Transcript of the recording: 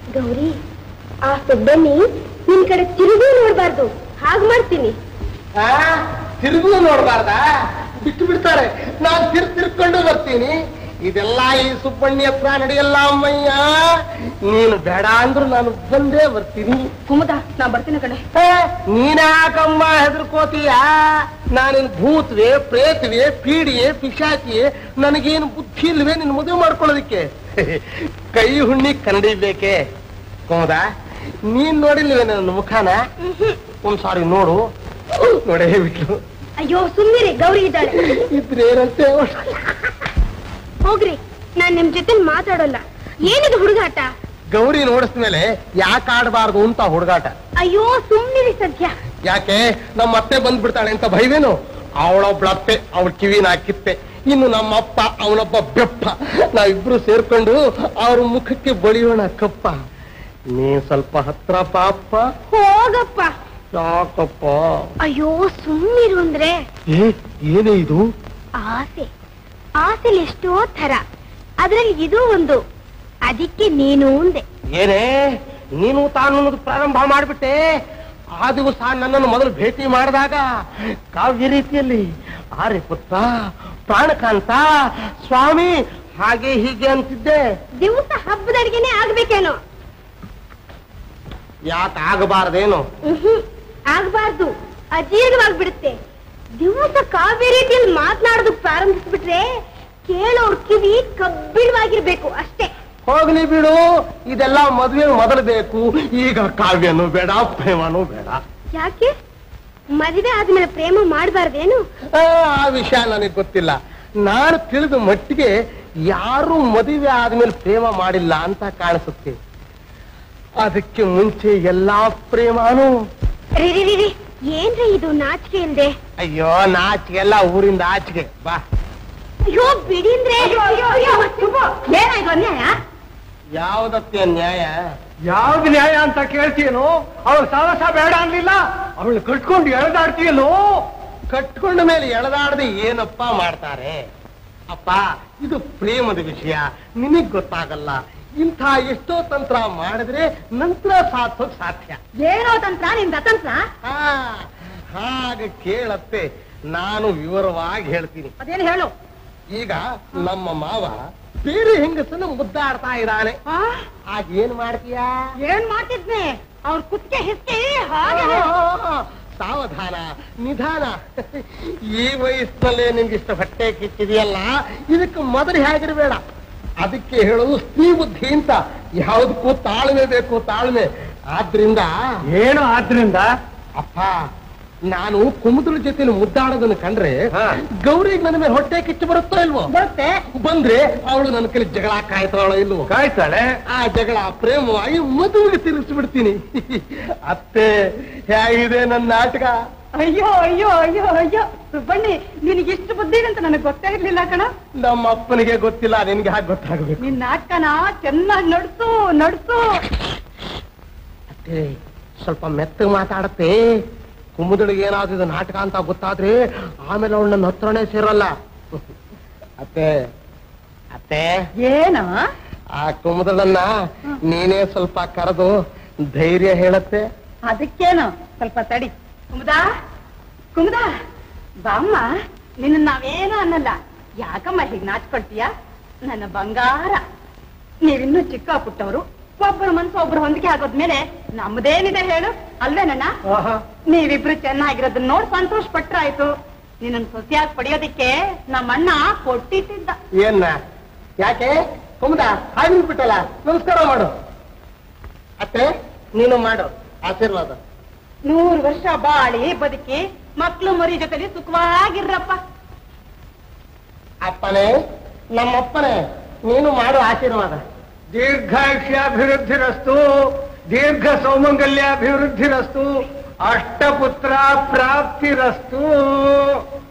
ಗೌರಿ ಆ ಸೊಬ್ಬನಿ ನಿನ್ ಕಡೆ ತಿರುಗೂ ನೋಡ್ಬಾರ್ದು ಹಾಗ್ ಮಾಡ್ತೀನಿ ಆ ತಿರುಗು ನೋಡ್ಬಾರ್ದ ಬಿಟ್ಟು ಬಿಡ್ತಾರೆ ನಾನ್ ತಿರ್ ತಿರ್ಕೊಂಡು ಬರ್ತೀನಿ ಇದೆಲ್ಲ ಈ ಸುಬ್ಬಣ್ಣಿ ಹತ್ರ ನಡೆಯಲ್ಲ ಅಮ್ಮಯ್ಯ ನೀನು ಬೇಡ ಅಂದ್ರು ನಾನು ಬಂದೇ ಬರ್ತೀನಿ ಕುಮುದ ನಾ ಬರ್ತೀನಿ ಕಡೆ ಏ, ನೀನ್ಯಾಕಮ್ಮ ಹೆದರ್ಕೋತೀಯ ನಾನೇನು ಭೂತ್ವೆ ಪ್ರೇತ್ವೆ ಪೀಡಿಯೆ ಪಿಶಾಚಿಯೆ ನನಗೇನು ಬುದ್ಧಿ ಇಲ್ವೇ ನಿನ್ ಮದುವೆ ಮಾಡ್ಕೊಳ್ಳೋದಿಕ್ಕೆ ಕೈ ಹುಣ್ಣಿ ಕನ್ನಡಿ ಬೇಕೆ ಕೋದ ನೀನ್ ನೋಡಿಲ್ವೇ ನನ್ನ ಮುಖಾನ ಒಂದ್ ಸಾರಿ ನೋಡು ನೋಡೇ ಬಿಟ್ಲು ಅಯ್ಯೋ ಸುಮ್ಮನೆ ಗೌರಿ ಇದ್ದಾಳೆ ಇದ್ರೇನಂತೆ ಹೋಗ್ರಿ ನಾನ್ ನಿಮ್ ಜೊತೆ ಮಾತಾಡೋಲ್ಲ ಏನಿದು ಹುಡುಗಾಟ ಗೌರಿ ನೋಡಿಸ್ಮೇಲೆ ಯಾಕೆ ಆಡಬಾರ್ದು ಅಂತ ಹುಡುಗಾಟ ಅಯ್ಯೋ ಸುಮ್ನಿರಿ ಸದ್ಯ ಯಾಕೆ ನಮ್ಮ ಅತ್ತೆ ಬಂದ್ಬಿಡ್ತಾಳೆ ಅಂತ ಭಯವೇನು ಅವಳೊಬ್ಳ ಅತ್ತೆ ಅವಳ ಕಿವಿನ ಕಿತ್ತೆ ಇನ್ನು ನಮ್ಮಪ್ಪ ಅವನೊಬ್ಬ ಬೆಪ್ಪ ನಾವಿಬ್ರು ಸೇರ್ಕೊಂಡು ಅವ್ರ ಮುಖಕ್ಕೆ ಬಳಿಯೋಣ ಕಪ್ಪ ನೀನ್ ಸ್ವಲ್ಪ ಹತ್ರ ಪಾಪ ಹೋಗಪ್ಪ ಯಾಕಪ್ಪ ಅಯ್ಯೋ ಸುಮ್ನಿರು ಅಂದ್ರೆ ಏ ಏನೇ ಇದು ಆಸೆ ಆಸೆಲಿ ಎಷ್ಟೋ ಥರ ಅದ್ರಲ್ಲಿ ಇದು ಒಂದು ಅದಕ್ಕೆ ನೀನು ಅಂದೆ ಏನೇ ನೀನು ತಾನು ಅನ್ನೋದು ಪ್ರಾರಂಭ ಮಾಡ್ಬಿಟ್ಟೆ ಆ ದಿವಸ ನನ್ನನ್ನು ಮೊದಲು ಭೇಟಿ ಮಾಡಿದಾಗ ಕಾವ್ಯ ರೀತಿಯಲ್ಲಿ ಆರೆ ಪುತ್ರ ಪ್ರಾಣಕಾಂತ ಸ್ವಾಮಿ ಹಾಗೆ ಹೀಗೆ ಅಂತಿದ್ದೆ ದಿವಸ ಹಬ್ಬದ ಅಡ್ಗೆನೆ ಆಗ್ಬೇಕೇನೋ ಯಾಕೆ ಆಗಬಾರದೇನು ಹ್ಮ್ ಆಗ್ಬಾರ್ದು ಅಜೀರ್ಣವಾಗ್ಬಿಡುತ್ತೆ ದಿವಸ ಕಾವ್ಯ ರೀತಿಯಲ್ಲಿ ಮಾತನಾಡೋದಕ್ ಪ್ರಾರಂಭಿಸ್ಬಿಟ್ರೆ ಕೇಳೋರ್ ಕಿವಿ ಕಬ್ಬಿಣವಾಗಿರ್ಬೇಕು ಅಷ್ಟೇ ಹೋಗ್ಲಿ ಬಿಡು ಇದೆಲ್ಲ ಮದುವೆ ಮೊದಲು ಬೇಕು ಈಗ ಕಾವ್ಯನೂ ಬೇಡ ಪ್ರೇಮನೂ ಬೇಡ ಯಾಕೆ ಮದುವೆ ಆದ್ಮೇಲೆ ಪ್ರೇಮ ಮಾಡಬಾರ್ದೇನು ಆ, ಆ ವಿಷಯ ನನಗೆ ಗೊತ್ತಿಲ್ಲ ನಾನು ತಿಳಿದ ಮಟ್ಟಿಗೆ ಯಾರು ಮದುವೆ ಆದ್ಮೇಲೆ ಪ್ರೇಮ ಮಾಡಿಲ್ಲ ಅಂತ ಕಾಣಿಸುತ್ತೆ ಅದಕ್ಕೆ ಮುಂಚೆ ಎಲ್ಲಾ ಪ್ರೇಮಾನು ರೀ ರೀ, ರೀ, ರೀ, ಏನ್ರಿ ಇದು ನಾಚಿಕೆ ಇಲ್ದೆ ಅಯ್ಯೋ ನಾಚಿಗೆಲ್ಲ ಊರಿಂದ ಆಚೆಗೆ ಬಾ ಅಯ್ಯೋ ಬಿಡಿ ಅಂದ್ರೆ ಏನಾಯ್ತು ಅನ್ಯಾಯ ಯಾವ್ದತ್ತೆ ನ್ಯಾಯ ಯಾವ್ದು ನ್ಯಾಯ ಅಂತ ಕೇಳ್ತೀಯನೋ ಅವಳು ಸಾಹಸ ಬೇಡ ಅನ್ಲಿಲ್ಲ ಅವಳು ಕಟ್ಕೊಂಡು ಎಳೆದಾಡ್ತೀಯಲ್ಲೋ ಕಟ್ಕೊಂಡ ಮೇಲೆ ಎಳೆದಾಡದೆ ಏನಪ್ಪ ಮಾಡ್ತಾರೆ ಅಪ್ಪ ಇದು ಪ್ರೇಮದ ವಿಷಯ ನಿನಗ್ ಗೊತ್ತಾಗಲ್ಲ ಇಂಥ ಎಷ್ಟೋ ತಂತ್ರ ಮಾಡಿದ್ರೆ ನಂತರ ಸಾಧೋಕ್ ಸಾಧ್ಯ ಏನೋ ತಂತ್ರ ನಿಮ್ ತಂತ್ರ ಆ, ಹಾಗೆ ಕೇಳತ್ತೆ ನಾನು ವಿವರವಾಗಿ ಹೇಳ್ತೀನಿ ಅದೇನು ಹೇಳು ಈಗ ನಮ್ಮ ಮಾವ ಬೇರೆ ಹೆಂಗಸನ್ನು ಮುದ್ದಾಡ್ತಾ ಇದ್ದಾನೆ ಆಗ ಏನ್ ಮಾಡ್ತೀಯಾ ಏನ್ ಮಾಡ್ತಿದ್ನೆ ಅವ್ರ ಕುತ್ತಿಗೆ ಹಿಸ್ಕಿ ಆ, ಸಾವಧಾನ ನಿಧಾನ ಈ ವಯಸ್ಸಲ್ಲೇ ನಿಮ್ಗೆ ಇಷ್ಟ ಹೊಟ್ಟೆ ಕಿಚ್ಚಿದೆಯಲ್ಲ ಇದಕ್ಕೆ ಮೊದಲು ಹೇಗಿರಬೇಡ ಅದಕ್ಕೆ ಹೇಳೋದು ಸ್ತ್ರೀ ಬುದ್ಧಿ ಅಂತ ಯಾವುದಕ್ಕೂ ತಾಳ್ಮೆ ಬೇಕು ತಾಳ್ಮೆ ಆದ್ರಿಂದ ಏನು ಆದ್ರಿಂದ ಅಪ್ಪ ನಾನು ಕುಮುದ್ರ ಜೊತೆ ಮುದ್ದಾಡೋದನ್ನ ಕಂಡ್ರೆ ಹಾ. ಗೌರಿಗೆ ನನ್ನ ಮೇಲೆ ಹೊಟ್ಟೆ ಕಿಚ್ಚು ಬರುತ್ತೋ ಇಲ್ವೋ ಬರುತ್ತೆ ಬಂದ್ರೆ ಅವಳು ನನ್ನ ಕೈಲಿ ಜಗಳ ಕಾಯ್ತಾಳೋ ಇಲ್ವೋ ಕಾಯ್ತಾಳೆ ಆ ಜಗಳ ಪ್ರೇಮವಾಗಿ ಮದುವೆಗೆ ತಿರುಗಿಸ್ಬಿಡ್ತೀನಿ ಅತ್ತೆ ಹೇಗಿದೆ ನನ್ನ ನಾಟಕ ಅಯ್ಯೋ ಅಯ್ಯೋ ಅಯ್ಯೋ ಅಯ್ಯೋ ಸುಬ್ಬಣ್ಣಿ ನಿನಗೆ ಎಷ್ಟು ಬುದ್ಧಿ ಇದೆ ಅಂತ ನನಗೆ ಗೊತ್ತೇ ಇರ್ಲಿಲ್ಲ ಕಣ ನಮ್ಮ ಅಪ್ಪನಿಗೆ ಗೊತ್ತಿಲ್ಲ ನಿನ್ಗೆ ಹಾಗೆ ಗೊತ್ತಾಗಬೇಕು ನಿನ್ ನಾಟಕನ ಚೆನ್ನಾಗಿ ನಡ್ಸು ನಡ್ಸು ಅತ್ತೆ ಸ್ವಲ್ಪ ಮೆತ್ತಗೆ ಮಾತಾಡತ್ತೆ ಕುಮುದಳಿಗೆ ಏನಾದ್ರು ಇದು ನಾಟಕ ಅಂತ ಗೊತ್ತಾದ್ರೆ ಆಮೇಲೆ ಅವಳು ನನ್ನ ಹತ್ರನೇ ಸೇರಲ್ಲ ಅತ್ತೆ ಅತ್ತೆ ಏನ ಆ ಕುಮುದಳನ್ನ ನೀನೇ ಸ್ವಲ್ಪ ಕರೆದು ಧೈರ್ಯ ಹೇಳತ್ತೆ ಅದಕ್ಕೇನು ಸ್ವಲ್ಪ ತಡಿ ಕುಮುದ ಕುಮುದ ಬಾಮ್ಮ ನಿನ್ನ ನಾವೇನು ಅನ್ನಲ್ಲ ಯಾಕಮ್ಮ ಹೀಗೆ ನಾಚ್ಕೊಳ್ತೀಯ ನನ್ನ ಬಂಗಾರ ನೀವಿನ್ನೂ ಚಿಕ್ಕ ಪುಟ್ಟವರು ಒಬ್ಬರ ಮನ್ಸು ಒಬ್ರು ಹೊಂದಿಕೆ ಆಗೋದ್ಮೇಲೆ ನಮ್ದೇನಿದೆ ಹೇಳು ಅಲ್ವೇನಣ್ಣ ನೀವಿಬ್ರು ಚೆನ್ನಾಗಿರೋದನ್ನ ನೋಡ್ ಸಂತೋಷ ಪಟ್ರಾಯ್ತು ನಿನ್ನನ್ ಸೊಸೆಯಾಗಿ ಪಡೆಯೋದಿಕ್ಕೆ ನಮ್ಮಣ್ಣ ಕೊಟ್ಟಿಟ್ಟಿದ್ದ ಏನ್ನ ಯಾಕೆ ಕುಮುದ ಹಾಗೆ ಬಿಟ್ಟಲ್ಲ ನಮಸ್ಕಾರ ಮಾಡು ಅತ್ತೆ ನೀನು ಮಾಡು ಆಶೀರ್ವಾದ ನೂರು ವರ್ಷ ಬಾಳಿ ಬದುಕಿ ಮಕ್ಳು ಮರಿ ಜೊತೆಲಿ ಸುಖವಾಗಿರ್ರಪ್ಪ ಅಪ್ಪನೇ ನಮ್ಮಪ್ಪನೇ ನೀನು ಮಾಡು ಆಶೀರ್ವಾದ ದೀರ್ಘಾಯುಷ್ಯಾಭಿವೃದ್ಧಿರಸ್ತು ದೀರ್ಘ ಸೌಮಂಗಲ್ಯಾಭಿವೃದ್ಧಿರಸ್ತು ಅಷ್ಟಪುತ್ರ ಪ್ರಾಪ್ತಿರಸ್ತು